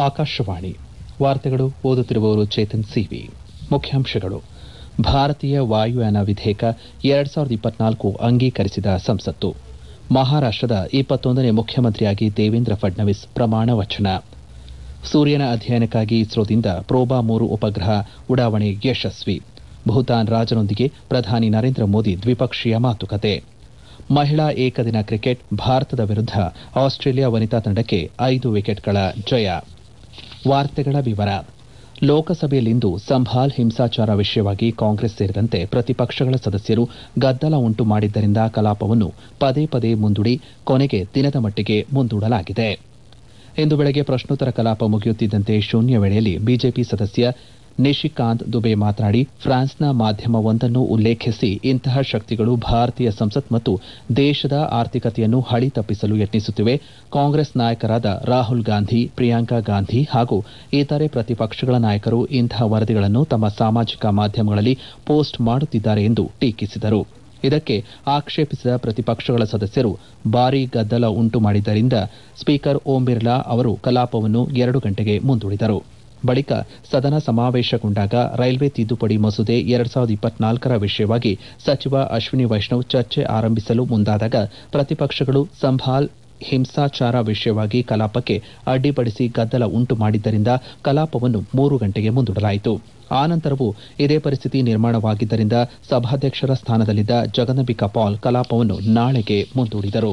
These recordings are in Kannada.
ಆಕಾಶವಾಣಿ ವಾರ್ತೆಗಳು ಓದುತ್ತಿರುವವರು ಚೇತನ್ ಸಿವಿ ಮುಖ್ಯಾಂಶಗಳು ಭಾರತೀಯ ವಾಯುಯಾನ ವಿಧೇಯಕ ಎರಡ್ ಸಾವಿರದ ಇಪ್ಪತ್ನಾಲ್ಕು ಅಂಗೀಕರಿಸಿದ ಸಂಸತ್ತು ಮಹಾರಾಷ್ಟದ ಇಪ್ಪತ್ತೊಂದನೇ ಮುಖ್ಯಮಂತ್ರಿಯಾಗಿ ದೇವೇಂದ್ರ ಫಡ್ನವೀಸ್ ಪ್ರಮಾಣ ವಚನ ಸೂರ್ಯನ ಅಧ್ಯಯನಕ್ಕಾಗಿ ಇಸ್ರೋದಿಂದ ಪ್ರೋಬಾ ಮೂರು ಉಪಗ್ರಹ ಉಡಾವಣೆ ಯಶಸ್ವಿ ಭೂತಾನ್ ರಾಜನೊಂದಿಗೆ ಪ್ರಧಾನಿ ನರೇಂದ್ರ ಮೋದಿ ದ್ವಿಪಕ್ಷೀಯ ಮಾತುಕತೆ ಮಹಿಳಾ ಏಕದಿನ ಕ್ರಿಕೆಟ್ ಭಾರತದ ವಿರುದ್ಧ ಆಸ್ಟ್ರೇಲಿಯಾ ವನಿತಾ ತಂಡಕ್ಕೆ ಐದು ವಿಕೆಟ್ಗಳ ಜಯ ವಾರ್ತೆಗಳ ವಿವರ ಲೋಕಸಭೆಯಲ್ಲಿಂದು ಸಂಭಾಲ್ ಹಿಂಸಾಚಾರ ವಿಷಯವಾಗಿ ಕಾಂಗ್ರೆಸ್ ಸೇರಿದಂತೆ ಪ್ರತಿಪಕ್ಷಗಳ ಸದಸ್ಯರು ಗದ್ದಲ ಉಂಟು ಮಾಡಿದ್ದರಿಂದ ಕಲಾಪವನ್ನು ಪದೇ ಪದೇ ಮುಂದೂಡಿ ಕೊನೆಗೆ ದಿನದ ಮಟ್ಟಿಗೆ ಮುಂದೂಡಲಾಗಿದೆ ಇಂದು ಬೆಳಗ್ಗೆ ಪ್ರಶ್ನೋತ್ತರ ಕಲಾಪ ಮುಗಿಯುತ್ತಿದ್ದಂತೆ ಶೂನ್ಯ ವೇಳೆಯಲ್ಲಿ ಬಿಜೆಪಿ ಸದಸ್ಯ ನಿಶಿಕಾಂತ್ ದುಬೆ ಮಾತನಾಡಿ ಫ್ರಾನ್ಸ್ನ ಮಾಧ್ಯಮವೊಂದನ್ನು ಉಲ್ಲೇಖಿಸಿ ಇಂತಹ ಶಕ್ತಿಗಳು ಭಾರತೀಯ ಸಂಸತ್ ಮತ್ತು ದೇಶದ ಆರ್ಥಿಕತೆಯನ್ನು ಹಳಿ ತಪ್ಪಿಸಲು ಯತ್ನಿಸುತ್ತಿವೆ ಕಾಂಗ್ರೆಸ್ ನಾಯಕರಾದ ರಾಹುಲ್ ಗಾಂಧಿ ಪ್ರಿಯಾಂಕಾ ಗಾಂಧಿ ಹಾಗೂ ಇತರೆ ಪ್ರತಿಪಕ್ಷಗಳ ನಾಯಕರು ಇಂತಹ ವರದಿಗಳನ್ನು ತಮ್ಮ ಸಾಮಾಜಿಕ ಮಾಧ್ಯಮಗಳಲ್ಲಿ ಪೋಸ್ಟ್ ಮಾಡುತ್ತಿದ್ದಾರೆ ಎಂದು ಟೀಕಿಸಿದರು ಇದಕ್ಕೆ ಆಕ್ಷೇಪಿಸಿದ ಪ್ರತಿಪಕ್ಷಗಳ ಸದಸ್ಯರು ಭಾರೀ ಗದ್ದಲ ಉಂಟು ಮಾಡಿದ್ದರಿಂದ ಸ್ಪೀಕರ್ ಓಂ ಬಿರ್ಲಾ ಅವರು ಕಲಾಪವನ್ನು ಎರಡು ಗಂಟೆಗೆ ಮುಂದೂಡಿದರು ಬಳಿಕ ಸದನ ಸಮಾವೇಶಗೊಂಡಾಗ ರೈಲ್ವೆ ತಿದ್ದುಪಡಿ ಮಸೂದೆ ಎರಡ್ ಸಾವಿರದ ಇಪ್ಪತ್ನಾಲ್ಕರ ವಿಷಯವಾಗಿ ಸಚಿವ ಅಶ್ವಿನಿ ವೈಷ್ಣವ್ ಚರ್ಚೆ ಆರಂಭಿಸಲು ಮುಂದಾದಾಗ ಪ್ರತಿಪಕ್ಷಗಳು ಸಂಭಾಲ್ ಹಿಂಸಾಚಾರ ವಿಷಯವಾಗಿ ಕಲಾಪಕ್ಕೆ ಅಡ್ಡಿಪಡಿಸಿ ಗದ್ದಲ ಉಂಟು ಮಾಡಿದ್ದರಿಂದ ಕಲಾಪವನ್ನು ಮೂರು ಗಂಟೆಗೆ ಮುಂದೂಡಲಾಯಿತು ಆನಂತರವೂ ಇದೇ ಪರಿಸ್ಥಿತಿ ನಿರ್ಮಾಣವಾಗಿದ್ದರಿಂದ ಸಭಾಧ್ಯಕ್ಷರ ಸ್ಥಾನದಲ್ಲಿದ್ದ ಜಗದಂಬಿಕಾ ಪಾಲ್ ಕಲಾಪವನ್ನು ನಾಳೆಗೆ ಮುಂದೂಡಿದರು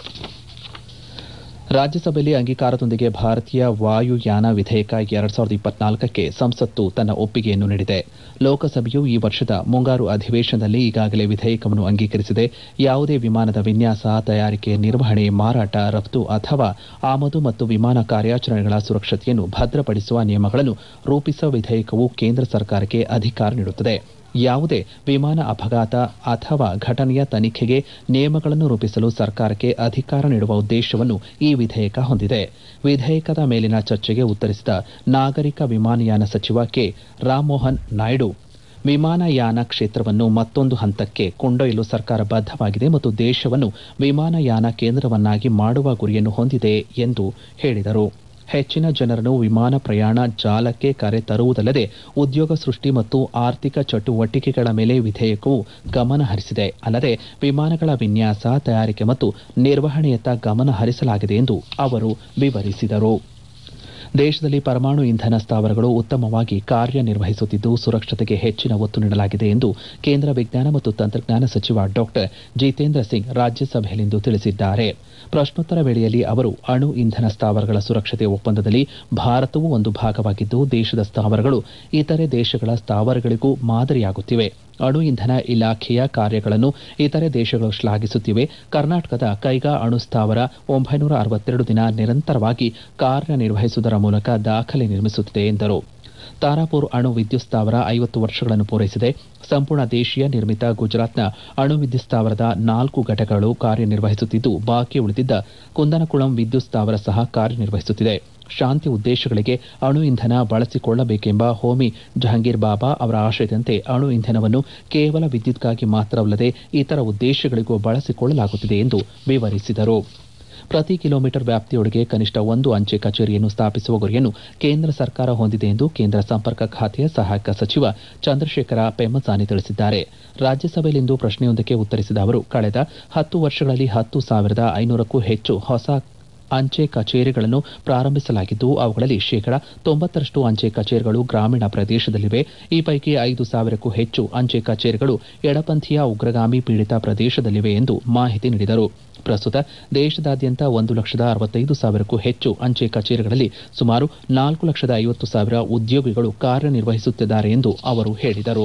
ರಾಜ್ಯಸಭೆಯಲ್ಲಿ ಅಂಗೀಕಾರದೊಂದಿಗೆ ಭಾರತೀಯ ವಾಯುಯಾನ ವಿಧೇಯಕ ಎರಡ್ ಸಾವಿರದ ಇಪ್ಪತ್ನಾಲ್ಕಕ್ಕೆ ಸಂಸತ್ತು ತನ್ನ ಒಪ್ಪಿಗೆಯನ್ನು ನೀಡಿದೆ ಲೋಕಸಭೆಯು ಈ ವರ್ಷದ ಮುಂಗಾರು ಅಧಿವೇಶನದಲ್ಲಿ ಈಗಾಗಲೇ ವಿಧೇಯಕವನ್ನು ಅಂಗೀಕರಿಸಿದೆ ಯಾವುದೇ ವಿಮಾನದ ವಿನ್ಯಾಸ ತಯಾರಿಕೆ ನಿರ್ವಹಣೆ ಮಾರಾಟ ರಫ್ತು ಅಥವಾ ಆಮದು ಮತ್ತು ವಿಮಾನ ಕಾರ್ಯಾಚರಣೆಗಳ ಸುರಕ್ಷತೆಯನ್ನು ಭದ್ರಪಡಿಸುವ ನಿಯಮಗಳನ್ನು ರೂಪಿಸುವ ವಿಧೇಯಕವು ಕೇಂದ್ರ ಸರ್ಕಾರಕ್ಕೆ ಅಧಿಕಾರ ನೀಡುತ್ತದೆ ಯಾವುದೇ ವಿಮಾನ ಅಪಘಾತ ಅಥವಾ ಘಟನೆಯ ತನಿಖೆಗೆ ನಿಯಮಗಳನ್ನು ರೂಪಿಸಲು ಸರ್ಕಾರಕ್ಕೆ ಅಧಿಕಾರ ನೀಡುವ ಉದ್ದೇಶವನ್ನು ಈ ವಿಧೇಯಕ ಹೊಂದಿದೆ ವಿಧೇಯಕದ ಮೇಲಿನ ಚರ್ಚೆಗೆ ಉತ್ತರಿಸಿದ ನಾಗರಿಕ ವಿಮಾನಯಾನ ಸಚಿವ ಕೆ ರಾಮ್ಮೋಹನ್ ನಾಯ್ಡು ವಿಮಾನಯಾನ ಕ್ಷೇತ್ರವನ್ನು ಮತ್ತೊಂದು ಹಂತಕ್ಕೆ ಕೊಂಡೊಯ್ಯಲು ಸರ್ಕಾರ ಬದ್ದವಾಗಿದೆ ಮತ್ತು ದೇಶವನ್ನು ವಿಮಾನಯಾನ ಕೇಂದ್ರವನ್ನಾಗಿ ಮಾಡುವ ಗುರಿಯನ್ನು ಹೊಂದಿದೆ ಎಂದು ಹೇಳಿದರು ಹೆಚ್ಚಿನ ಜನರನ್ನು ವಿಮಾನ ಪ್ರಯಾಣ ಜಾಲಕ್ಕೆ ಕರೆ ತರುವುದಲ್ಲದೆ ಉದ್ಯೋಗ ಸೃಷ್ಟಿ ಮತ್ತು ಆರ್ಥಿಕ ಚಟುವಟಿಕೆಗಳ ಮೇಲೆ ವಿಧೇಯಕವು ಗಮನ ಹರಿಸಿದೆ ಅಲ್ಲದೆ ವಿಮಾನಗಳ ವಿನ್ಯಾಸ ತಯಾರಿಕೆ ಮತ್ತು ನಿರ್ವಹಣೆಯತ್ತ ಗಮನ ಹರಿಸಲಾಗಿದೆ ಎಂದು ಅವರು ವಿವರಿಸಿದರು ದೇಶದಲ್ಲಿ ಪರಮಾಣು ಇಂಧನ ಸ್ಥಾವರಗಳು ಉತ್ತಮವಾಗಿ ಕಾರ್ಯನಿರ್ವಹಿಸುತ್ತಿದ್ದು ಸುರಕ್ಷತೆಗೆ ಹೆಚ್ಚಿನ ಒತ್ತು ನೀಡಲಾಗಿದೆ ಎಂದು ಕೇಂದ್ರ ವಿಜ್ಞಾನ ಮತ್ತು ತಂತ್ರಜ್ಞಾನ ಸಚಿವ ಡಾ ಜಿತೇಂದ್ರ ಸಿಂಗ್ ರಾಜ್ಯಸಭೆಯಲ್ಲಿಂದು ತಿಳಿಸಿದ್ದಾರೆ ಪ್ರಶ್ನೋತ್ತರ ವೇಳೆಯಲ್ಲಿ ಅವರು ಅಣು ಇಂಧನ ಸ್ಥಾವರಗಳ ಸುರಕ್ಷತೆ ಒಪ್ಪಂದದಲ್ಲಿ ಭಾರತವೂ ಒಂದು ಭಾಗವಾಗಿದ್ದು ದೇಶದ ಸ್ಥಾವರಗಳು ಇತರೆ ದೇಶಗಳ ಸ್ಥಾವರಗಳಿಗೂ ಮಾದರಿಯಾಗುತ್ತಿವೆ ಅಣು ಇಂಧನ ಇಲಾಖೆಯ ಕಾರ್ಯಗಳನ್ನು ಇತರೆ ದೇಶಗಳು ಶ್ಲಾಘಿಸುತ್ತಿವೆ ಕರ್ನಾಟಕದ ಕೈಗಾ ಅಣು ಸ್ಥಾವರ ಒಂಬೈನೂರ ಅರವತ್ತೆರಡು ದಿನ ನಿರಂತರವಾಗಿ ಕಾರ್ಯನಿರ್ವಹಿಸುವುದರ ಮೂಲಕ ದಾಖಲೆ ನಿರ್ಮಿಸುತ್ತಿದೆ ಎಂದರು ತಾರಾಪುರ್ ಅಣು ವಿದ್ಯುತ್ ಸ್ಥಾವರ ಐವತ್ತು ವರ್ಷಗಳನ್ನು ಪೂರೈಸಿದೆ ಸಂಪೂರ್ಣ ದೇಶೀಯ ನಿರ್ಮಿತ ಗುಜರಾತ್ನ ಅಣು ವಿದ್ಯುತ್ ಸ್ಥಾವರದ ನಾಲ್ಕು ಘಟಕಗಳು ಕಾರ್ಯನಿರ್ವಹಿಸುತ್ತಿದ್ದು ಬಾಕಿ ಉಳಿದಿದ್ದ ಕುಂದನಕುಳಂ ವಿದ್ಯುತ್ ಸ್ಥಾವರ ಸಹ ಕಾರ್ಯನಿರ್ವಹಿಸುತ್ತಿದೆ ಶಾಂತಿ ಉದ್ದೇಶಗಳಿಗೆ ಅಣು ಇಂಧನ ಬಳಸಿಕೊಳ್ಳಬೇಕೆಂಬ ಹೋಮಿ ಜಹಂಗೀರ್ ಬಾಬಾ ಅವರ ಆಶಯದಂತೆ ಅಣು ಇಂಧನವನ್ನು ಕೇವಲ ವಿದ್ಯುತ್ಗಾಗಿ ಮಾತ್ರವಲ್ಲದೆ ಇತರ ಉದ್ದೇಶಗಳಿಗೂ ಬಳಸಿಕೊಳ್ಳಲಾಗುತ್ತಿದೆ ಎಂದು ವಿವರಿಸಿದರು ಪ್ರತಿ ಕಿಲೋಮೀಟರ್ ವ್ಯಾಪ್ತಿಯೊಳಗೆ ಕನಿಷ್ಠ ಒಂದು ಅಂಚೆ ಕಚೇರಿಯನ್ನು ಸ್ಥಾಪಿಸುವ ಗುರಿಯನ್ನು ಕೇಂದ್ರ ಸರ್ಕಾರ ಹೊಂದಿದೆ ಎಂದು ಕೇಂದ್ರ ಸಂಪರ್ಕ ಖಾತೆಯ ಸಹಾಯಕ ಸಚಿವ ಚಂದ್ರಶೇಖರ ಪೆಮ್ಮಸಾನಿ ತಿಳಿಸಿದ್ದಾರೆ ರಾಜ್ಯಸಭೆಯಲ್ಲಿಂದು ಪ್ರಶ್ನೆಯೊಂದಕ್ಕೆ ಉತ್ತರಿಸಿದ ಅವರು ಕಳೆದ ಹತ್ತು ವರ್ಷಗಳಲ್ಲಿ ಹತ್ತು ಸಾವಿರದ ಐನೂರಕ್ಕೂ ಹೆಚ್ಚು ಹೊಸ ಅಂಚೆ ಕಚೇರಿಗಳನ್ನು ಪ್ರಾರಂಭಿಸಲಾಗಿದ್ದು ಅವುಗಳಲ್ಲಿ ಶೇಕಡ ತೊಂಬತ್ತರಷ್ಟು ಅಂಚೆ ಕಚೇರಿಗಳು ಗ್ರಾಮೀಣ ಪ್ರದೇಶದಲ್ಲಿವೆ ಈ ಪೈಕಿ ಐದು ಸಾವಿರಕ್ಕೂ ಹೆಚ್ಚು ಅಂಚೆ ಕಚೇರಿಗಳು ಎಡಪಂಥೀಯ ಉಗ್ರಗಾಮಿ ಪೀಡಿತ ಪ್ರದೇಶದಲ್ಲಿವೆ ಎಂದು ಮಾಹಿತಿ ನೀಡಿದರು ಪ್ರಸ್ತುತ ದೇಶದಾದ್ಯಂತ ಒಂದು ಲಕ್ಷದ ಅರವತ್ತೈದು ಸಾವಿರಕ್ಕೂ ಹೆಚ್ಚು ಅಂಚೆ ಕಚೇರಿಗಳಲ್ಲಿ ಸುಮಾರು ನಾಲ್ಕು ಲಕ್ಷದ ಐವತ್ತು ಸಾವಿರ ಉದ್ಯೋಗಿಗಳು ಕಾರ್ಯನಿರ್ವಹಿಸುತ್ತಿದ್ದಾರೆ ಎಂದು ಅವರು ಹೇಳಿದರು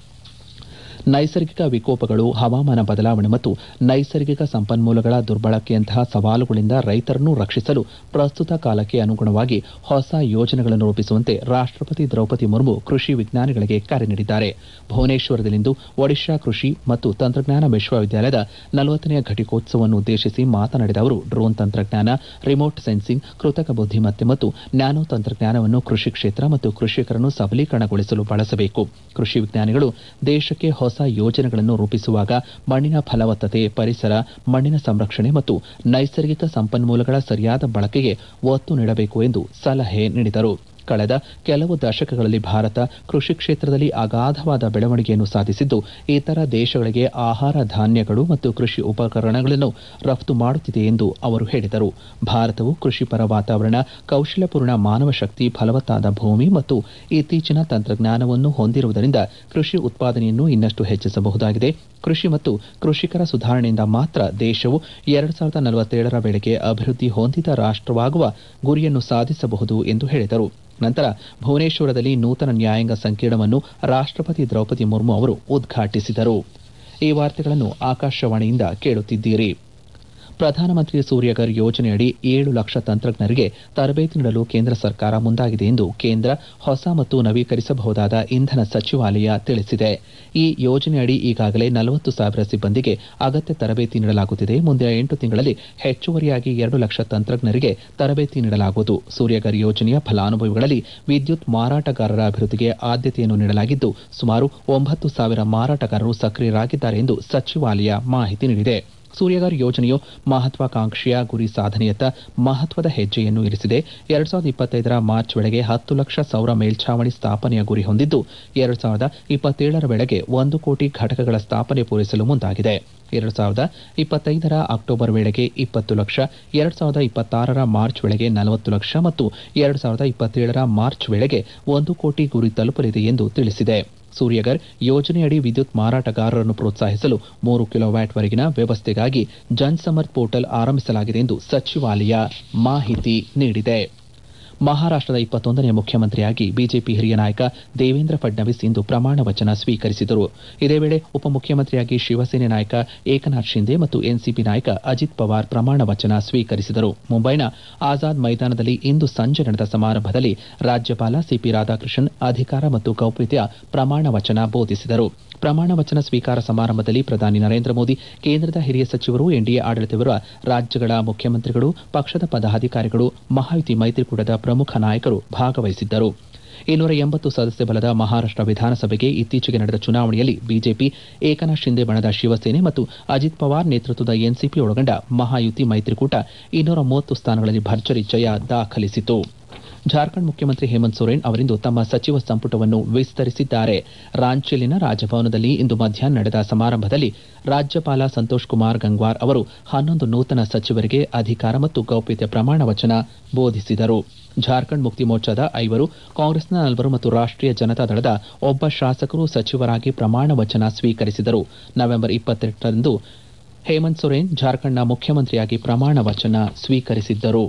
ನೈಸರ್ಗಿಕ ವಿಕೋಪಗಳು ಹವಾಮಾನ ಬದಲಾವಣೆ ಮತ್ತು ನೈಸರ್ಗಿಕ ಸಂಪನ್ಮೂಲಗಳ ದುರ್ಬಳಕೆಯಂತಹ ಸವಾಲುಗಳಿಂದ ರೈತರನ್ನು ರಕ್ಷಿಸಲು ಪ್ರಸ್ತುತ ಕಾಲಕ್ಕೆ ಅನುಗುಣವಾಗಿ ಹೊಸ ಯೋಜನೆಗಳನ್ನು ರೂಪಿಸುವಂತೆ ರಾಷ್ಟಪತಿ ದ್ರೌಪದಿ ಮುರ್ಮು ಕೃಷಿ ವಿಜ್ಞಾನಿಗಳಿಗೆ ಕರೆ ನೀಡಿದ್ದಾರೆ ಭುವನೇಶ್ವರದಲ್ಲಿಂದು ಒಡಿಶಾ ಕೃಷಿ ಮತ್ತು ತಂತ್ರಜ್ಞಾನ ವಿಶ್ವವಿದ್ಯಾಲಯದ ನಲವತ್ತನೆಯ ಘಟಿಕೋತ್ಸವವನ್ನು ಉದ್ದೇಶಿಸಿ ಮಾತನಾಡಿದ ಅವರು ಡ್ರೋನ್ ತಂತ್ರಜ್ಞಾನ ರಿಮೋಟ್ ಸೆನ್ಸಿಂಗ್ ಕೃತಕ ಬುದ್ದಿಮತ್ತೆ ಮತ್ತು ನ್ಯಾನೋ ತಂತ್ರಜ್ಞಾನವನ್ನು ಕೃಷಿ ಕ್ಷೇತ್ರ ಮತ್ತು ಕೃಷಿಕರನ್ನು ಸಬಲೀಕರಣಗೊಳಿಸಲು ಬಳಸಬೇಕು ಕೃಷಿ ವಿಜ್ಞಾನಿಗಳು ದೇಶಕ್ಕೆ ಹೊಸ ಯೋಜನೆಗಳನ್ನು ರೂಪಿಸುವಾಗ ಮಣ್ಣಿನ ಫಲವತ್ತತೆ ಪರಿಸರ ಮಣ್ಣಿನ ಸಂರಕ್ಷಣೆ ಮತ್ತು ನೈಸರ್ಗಿಕ ಸಂಪನ್ಮೂಲಗಳ ಸರಿಯಾದ ಬಳಕೆಗೆ ಒತ್ತು ನೀಡಬೇಕು ಎಂದು ಸಲಹೆ ನೀಡಿದರು ಕಳೆದ ಕೆಲವು ದಶಕಗಳಲ್ಲಿ ಭಾರತ ಕೃಷಿ ಕ್ಷೇತ್ರದಲ್ಲಿ ಅಗಾಧವಾದ ಬೆಳವಣಿಗೆಯನ್ನು ಸಾಧಿಸಿದ್ದು ಇತರ ದೇಶಗಳಿಗೆ ಆಹಾರ ಧಾನ್ಯಗಳು ಮತ್ತು ಕೃಷಿ ಉಪಕರಣಗಳನ್ನು ರಫ್ತು ಮಾಡುತ್ತಿದೆ ಎಂದು ಅವರು ಹೇಳಿದರು ಭಾರತವು ಕೃಷಿಪರ ವಾತಾವರಣ ಕೌಶಲ್ಯಪೂರ್ಣ ಮಾನವ ಶಕ್ತಿ ಫಲವತ್ತಾದ ಭೂಮಿ ಮತ್ತು ಇತ್ತೀಚಿನ ತಂತ್ರಜ್ಞಾನವನ್ನು ಹೊಂದಿರುವುದರಿಂದ ಕೃಷಿ ಉತ್ಪಾದನೆಯನ್ನು ಇನ್ನಷ್ಟು ಹೆಚ್ಚಿಸಬಹುದಾಗಿದೆ ಕೃಷಿ ಮತ್ತು ಕೃಷಿಕರ ಸುಧಾರಣೆಯಿಂದ ಮಾತ್ರ ದೇಶವು ಎರಡು ಸಾವಿರದ ನಲವತ್ತೇಳರ ವೇಳೆಗೆ ಅಭಿವೃದ್ಧಿ ಹೊಂದಿದ ರಾಷ್ಟವಾಗುವ ಗುರಿಯನ್ನು ಸಾಧಿಸಬಹುದು ಎಂದು ಹೇಳಿದರು ನಂತರ ಭುವನೇಶ್ವರದಲ್ಲಿ ನೂತನ ನ್ಯಾಯಾಂಗ ಸಂಕೀರ್ಣವನ್ನು ರಾಷ್ಟಪತಿ ದ್ರೌಪದಿ ಮುರ್ಮು ಅವರು ಉದ್ಘಾಟಿಸಿದರು ಈ ವಾರ್ತೆಗಳನ್ನು ಆಕಾಶವಾಣಿಯಿಂದ ಕೇಳುತ್ತಿದ್ದೀರಿ ಪ್ರಧಾನಮಂತ್ರಿ ಸೂರ್ಯಗರ್ ಯೋಜನೆಯಡಿ ಏಳು ಲಕ್ಷ ತಂತ್ರಜ್ಞರಿಗೆ ತರಬೇತಿ ನೀಡಲು ಕೇಂದ್ರ ಸರ್ಕಾರ ಮುಂದಾಗಿದೆ ಎಂದು ಕೇಂದ್ರ ಹೊಸ ಮತ್ತು ನವೀಕರಿಸಬಹುದಾದ ಇಂಧನ ಸಚಿವಾಲಯ ತಿಳಿಸಿದೆ ಈ ಯೋಜನೆಯಡಿ ಈಗಾಗಲೇ ನಲವತ್ತು ಸಾವಿರ ಸಿಬ್ಬಂದಿಗೆ ಅಗತ್ಯ ತರಬೇತಿ ನೀಡಲಾಗುತ್ತಿದೆ ಮುಂದಿನ ಎಂಟು ತಿಂಗಳಲ್ಲಿ ಹೆಚ್ಚುವರಿಯಾಗಿ ಎರಡು ಲಕ್ಷ ತಂತ್ರಜ್ಞರಿಗೆ ತರಬೇತಿ ನೀಡಲಾಗುವುದು ಸೂರ್ಯಗರ್ ಯೋಜನೆಯ ಫಲಾನುಭವಿಗಳಲ್ಲಿ ವಿದ್ಯುತ್ ಮಾರಾಟಗಾರರ ಅಭಿವೃದ್ಧಿಗೆ ಆದ್ಯತೆಯನ್ನು ನೀಡಲಾಗಿದ್ದು ಸುಮಾರು ಒಂಬತ್ತು ಸಾವಿರ ಮಾರಾಟಗಾರರು ಸಕ್ರಿಯರಾಗಿದ್ದಾರೆ ಎಂದು ಸಚಿವಾಲಯ ಮಾಹಿತಿ ನೀಡಿದೆ ಸೂರ್ಯಗಾರ್ ಯೋಜನೆಯು ಮಹತ್ವಾಕಾಂಕ್ಷೆಯ ಗುರಿ ಸಾಧನೆಯತ್ತ ಮಹತ್ವದ ಹೆಜ್ಜೆಯನ್ನು ಇರಿಸಿದೆ ಎರಡ್ ಸಾವಿರದ ಇಪ್ಪತ್ತೈದರ ಮಾರ್ಚ್ ವೇಳೆಗೆ ಹತ್ತು ಲಕ್ಷ ಸೌರ ಮೇಲ್ಛಾವಣಿ ಸ್ಥಾಪನೆಯ ಗುರಿ ಹೊಂದಿದ್ದು ಎರಡ್ ಸಾವಿರದ ಇಪ್ಪತ್ತೇಳರ ವೇಳೆಗೆ ಒಂದು ಕೋಟಿ ಘಟಕಗಳ ಸ್ಥಾಪನೆ ಪೂರೈಸಲು ಮುಂದಾಗಿದೆ ಎರಡ್ ಸಾವಿರದ ಇಪ್ಪತ್ತೈದರ ಅಕ್ಟೋಬರ್ ವೇಳೆಗೆ ಇಪ್ಪತ್ತು ಲಕ್ಷ ಎರಡ್ ಸಾವಿರದ ಇಪ್ಪತ್ತಾರರ ಮಾರ್ಚ್ ವೇಳೆಗೆ ನಲವತ್ತು ಲಕ್ಷ ಮತ್ತು ಎರಡ್ ಸಾವಿರದ ಇಪ್ಪತ್ತೇಳರ ಮಾರ್ಚ್ ವೇಳೆಗೆ ಒಂದು ಕೋಟಿ ಗುರಿ ತಲುಪಲಿದೆ ಎಂದು ತಿಳಿಸಿದೆ ಸೂರ್ಯಗರ್ ಯೋಜನೆಯಡಿ ವಿದ್ಯುತ್ ಮಾರಾಟಗಾರರನ್ನು ಪ್ರೋತ್ಸಾಹಿಸಲು ಮೂರು ಕಿಲೋವ್ಯಾಟ್ ವರೆಗಿನ ವ್ಯವಸ್ಥೆಗಾಗಿ ಜನ್ಸಮರ್ಥ್ ಪೋರ್ಟಲ್ ಆರಂಭಿಸಲಾಗಿದೆ ಎಂದು ಸಚಿವಾಲಯ ಮಾಹಿತಿ ನೀಡಿದೆ ಮಹಾರಾಷ್ಟದ ಇಪ್ಪತ್ತೊಂದನೇ ಮುಖ್ಯಮಂತ್ರಿಯಾಗಿ ಬಿಜೆಪಿ ಹಿರಿಯ ನಾಯಕ ದೇವೇಂದ್ರ ಫಡ್ನವೀಸ್ ಇಂದು ಪ್ರಮಾಣ ವಚನ ಸ್ವೀಕರಿಸಿದರು ಇದೇ ವೇಳೆ ಉಪಮುಖ್ಯಮಂತ್ರಿಯಾಗಿ ಶಿವಸೇನೆ ನಾಯಕ ಏಕನಾಥ್ ಶಿಂದೆ ಮತ್ತು ಎನ್ಸಿಪಿ ನಾಯಕ ಅಜಿತ್ ಪವಾರ್ ಪ್ರಮಾಣ ವಚನ ಸ್ವೀಕರಿಸಿದರು ಮುಂಬೈನ ಆಜಾದ್ ಮೈದಾನದಲ್ಲಿ ಇಂದು ಸಂಜೆ ನಡೆದ ಸಮಾರಂಭದಲ್ಲಿ ರಾಜ್ಯಪಾಲ ಸಿಪಿ ರಾಧಾಕೃಷ್ಣನ್ ಅಧಿಕಾರ ಮತ್ತು ಗೌಪ್ಯತೆಯ ಪ್ರಮಾಣ ವಚನ ಬೋಧಿಸಿದರು ಪ್ರಮಾಣ ವಚನ ಸ್ವೀಕಾರ ಸಮಾರಂಭದಲ್ಲಿ ಪ್ರಧಾನಿ ನರೇಂದ್ರ ಮೋದಿ ಕೇಂದ್ರದ ಹಿರಿಯ ಸಚಿವರು ಎನ್ಡಿಎ ಆಡಳಿತವಿರುವ ರಾಜ್ಯಗಳ ಮುಖ್ಯಮಂತ್ರಿಗಳು ಪಕ್ಷದ ಪದಾಧಿಕಾರಿಗಳು ಮಹಾಯುತಿ ಮೈತ್ರಿಕೂಟದ ಪ್ರಮುಖ ನಾಯಕರು ಭಾಗವಹಿಸಿದ್ದರು ಇನ್ನೂರ ಎಂಬತ್ತು ಸದಸ್ಯ ಬಲದ ಮಹಾರಾಷ್ಟ ವಿಧಾನಸಭೆಗೆ ಇತ್ತೀಚೆಗೆ ನಡೆದ ಚುನಾವಣೆಯಲ್ಲಿ ಬಿಜೆಪಿ ಏಕನಾಥ್ ಶಿಂದೆ ಬಣದ ಶಿವಸೇನೆ ಮತ್ತು ಅಜಿತ್ ಪವಾರ್ ನೇತೃತ್ವದ ಎನ್ಸಿಪಿ ಒಳಗೊಂಡ ಮಹಾಯುತಿ ಮೈತ್ರಿಕೂಟ ಇನ್ನೂರ ಮೂವತ್ತು ಸ್ಥಾನಗಳಲ್ಲಿ ಭರ್ಜರಿ ಜಯ ದಾಖಲಿಸಿತು ಜಾರ್ಖಂಡ್ ಮುಖ್ಯಮಂತ್ರಿ ಹೇಮಂತ್ ಸೊರೇನ್ ಅವರಿಂದು ತಮ್ಮ ಸಚಿವ ಸಂಪುಟವನ್ನು ವಿಸ್ತರಿಸಿದ್ದಾರೆ ರಾಂಚಿಯಲ್ಲಿನ ರಾಜಭವನದಲ್ಲಿ ಇಂದು ಮಧ್ಯಾಹ್ನ ನಡೆದ ಸಮಾರಂಭದಲ್ಲಿ ರಾಜ್ಯಪಾಲ ಸಂತೋಷ್ ಕುಮಾರ್ ಗಂಗ್ವಾರ್ ಅವರು ಹನ್ನೊಂದು ನೂತನ ಸಚಿವರಿಗೆ ಅಧಿಕಾರ ಮತ್ತು ಗೌಪ್ಯತೆ ಪ್ರಮಾಣ ವಚನ ಬೋಧಿಸಿದರು ಜಾರ್ಖಂಡ್ ಮುಕ್ತಿ ಮೋರ್ಚಾದ ಐವರು ಕಾಂಗ್ರೆಸ್ನ ನಾಲ್ವರು ಮತ್ತು ರಾಷ್ಟೀಯ ಜನತಾ ದಳದ ಒಬ್ಬ ಶಾಸಕರು ಸಚಿವರಾಗಿ ಪ್ರಮಾಣ ವಚನ ಸ್ವೀಕರಿಸಿದರು ನವೆಂಬರ್ ಇಪ್ಪತ್ತೆಂಟರಂದು ಹೇಮಂತ್ ಸೊರೇನ್ ಜಾರ್ಖಂಡ್ನ ಮುಖ್ಯಮಂತ್ರಿಯಾಗಿ ಪ್ರಮಾಣ ವಚನ ಸ್ವೀಕರಿಸಿದ್ದರು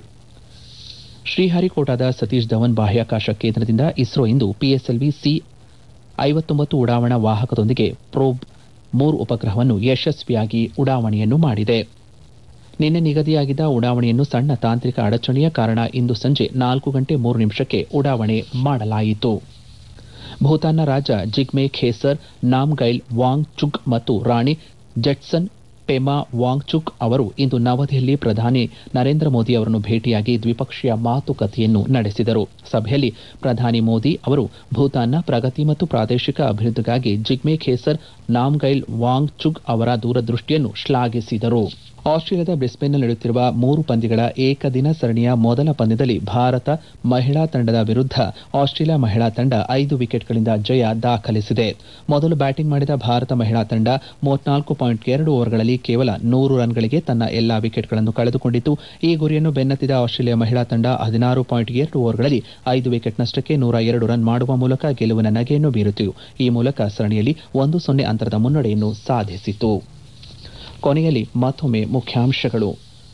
ಶ್ರೀಹರಿಕೋಟಾದ ಸತೀಶ್ ಧವನ್ ಬಾಹ್ಯಾಕಾಶ ಕೇಂದ್ರದಿಂದ ಇಸ್ರೋ ಇಂದು ಪಿಎಸ್ಎಲ್ವಿ ಸಿ ಐವತ್ತೊಂಬತ್ತು ಉಡಾವಣಾ ವಾಹಕದೊಂದಿಗೆ ಪ್ರೋಬ್ ಮೂರು ಉಪಗ್ರಹವನ್ನು ಯಶಸ್ವಿಯಾಗಿ ಉಡಾವಣೆಯನ್ನು ಮಾಡಿದೆ ನಿನ್ನೆ ನಿಗದಿಯಾಗಿದ್ದ ಉಡಾವಣೆಯನ್ನು ಸಣ್ಣ ತಾಂತ್ರಿಕ ಅಡಚಣೆಯ ಕಾರಣ ಇಂದು ಸಂಜೆ ನಾಲ್ಕು ಗಂಟೆ ಮೂರು ನಿಮಿಷಕ್ಕೆ ಉಡಾವಣೆ ಮಾಡಲಾಯಿತು ಭೂತಾನ್ನ ರಾಜ ಜಿಗ್ಮೆ ಖೇಸರ್ ನಾಮ್ಗೈಲ್ ವಾಂಗ್ ಚುಗ್ ಮತ್ತು ರಾಣಿ ಜೆಟ್ಸನ್ ಪೆಮಾ ವಾಂಗ್ಚುಕ್ ಅವರು ಇಂದು ನವದೆಹಲಿ ಪ್ರಧಾನಿ ನರೇಂದ್ರ ಮೋದಿ ಅವರನ್ನು ಭೇಟಿಯಾಗಿ ದ್ವಿಪಕ್ಷೀಯ ಮಾತುಕತೆಯನ್ನು ನಡೆಸಿದರು ಸಭೆಯಲ್ಲಿ ಪ್ರಧಾನಿ ಮೋದಿ ಅವರು ಭೂತಾನ್ನ ಪ್ರಗತಿ ಮತ್ತು ಪ್ರಾದೇಶಿಕ ಅಭಿವೃದ್ಧಿಗಾಗಿ ಜಿಗ್ಮೆ ಖೇಸರ್ ನಾಮ್ಗೈಲ್ ವಾಂಗ್ಚುಗ್ ಅವರ ದೂರದೃಷ್ಟಿಯನ್ನು ಶ್ಲಾಘಿಸಿದರು ಆಸ್ಟ್ರೇಲಿಯಾದ ಬ್ರಿಸ್ಬೇನ್ನಲ್ಲಿ ನಡೆಯುತ್ತಿರುವ ಮೂರು ಪಂದ್ಯಗಳ ಏಕದಿನ ಸರಣಿಯ ಮೊದಲ ಪಂದ್ಯದಲ್ಲಿ ಭಾರತ ಮಹಿಳಾ ತಂಡದ ವಿರುದ್ಧ ಆಸ್ಟ್ರೇಲಿಯಾ ಮಹಿಳಾ ತಂಡ ಐದು ವಿಕೆಟ್ಗಳಿಂದ ಜಯ ದಾಖಲಿಸಿದೆ ಮೊದಲು ಬ್ಯಾಟಿಂಗ್ ಮಾಡಿದ ಭಾರತ ಮಹಿಳಾ ತಂಡ ಮೂವತ್ನಾಲ್ಕು ಪಾಯಿಂಟ್ ಎರಡು ಓವರ್ಗಳಲ್ಲಿ ಕೇವಲ ನೂರು ರನ್ಗಳಿಗೆ ತನ್ನ ಎಲ್ಲಾ ವಿಕೆಟ್ಗಳನ್ನು ಕಳೆದುಕೊಂಡಿತು ಈ ಗುರಿಯನ್ನು ಬೆನ್ನತ್ತಿದ ಆಸ್ಟ್ರೇಲಿಯಾ ಮಹಿಳಾ ತಂಡ ಹದಿನಾರು ಪಾಯಿಂಟ್ ಎರಡು ಓವರ್ಗಳಲ್ಲಿ ಐದು ವಿಕೆಟ್ ನಷ್ಟಕ್ಕೆ ನೂರ ಎರಡು ರನ್ ಮಾಡುವ ಮೂಲಕ ಗೆಲುವಿನ ನಗೆಯನ್ನು ಬೀರಿತು ಈ ಮೂಲಕ ಸರಣಿಯಲ್ಲಿ ಒಂದು ಸೊನ್ನೆ ಅಂತರದ ಮುನ್ನಡೆಯನ್ನು ಸಾಧಿಸಿತು ಕೊನೆಯಲ್ಲಿ ಮತ್ತೊಮ್ಮೆ ಮುಖ್ಯಾಂಶಗಳು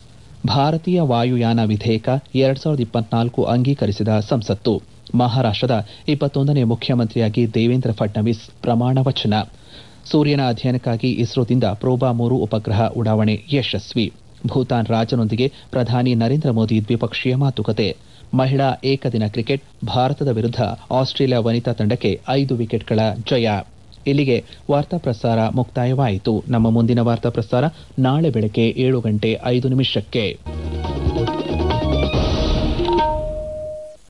ಭಾರತೀಯ ವಾಯುಯಾನ ವಿಧೇಯಕ ಎರಡ್ ಸಾವಿರದ ಇಪ್ಪತ್ನಾಲ್ಕು ಅಂಗೀಕರಿಸಿದ ಸಂಸತ್ತು ಮಹಾರಾಷ್ಟದ ಇಪ್ಪತ್ತೊಂದನೇ ಮುಖ್ಯಮಂತ್ರಿಯಾಗಿ ದೇವೇಂದ್ರ ಫಡ್ನವೀಸ್ ಪ್ರಮಾಣ ವಚನ ಸೂರ್ಯನ ಅಧ್ಯಯನಕ್ಕಾಗಿ ಇಸ್ರೋದಿಂದ ಪ್ರೋಬಾ ಮೂರು ಉಪಗ್ರಹ ಉಡಾವಣೆ ಯಶಸ್ವಿ ಭೂತಾನ್ ರಾಜನೊಂದಿಗೆ ಪ್ರಧಾನಿ ನರೇಂದ್ರ ಮೋದಿ ದ್ವಿಪಕ್ಷೀಯ ಮಾತುಕತೆ ಮಹಿಳಾ ಏಕದಿನ ಕ್ರಿಕೆಟ್ ಭಾರತದ ವಿರುದ್ಧ ಆಸ್ಟ್ರೇಲಿಯಾ ವನಿತಾ ತಂಡಕ್ಕೆ ಐದು ವಿಕೆಟ್ಗಳ ಜಯ ಇಲ್ಲಿಗೆ ವಾರ್ತಾ ಪ್ರಸಾರ ಮುಕ್ತಾಯವಾಯಿತು ನಮ್ಮ ಮುಂದಿನ ವಾರ್ತಾ ಪ್ರಸಾರ ನಾಳೆ ಬೆಳಗ್ಗೆ ಏಳು ಗಂಟೆ ಐದು ನಿಮಿಷಕ್ಕೆ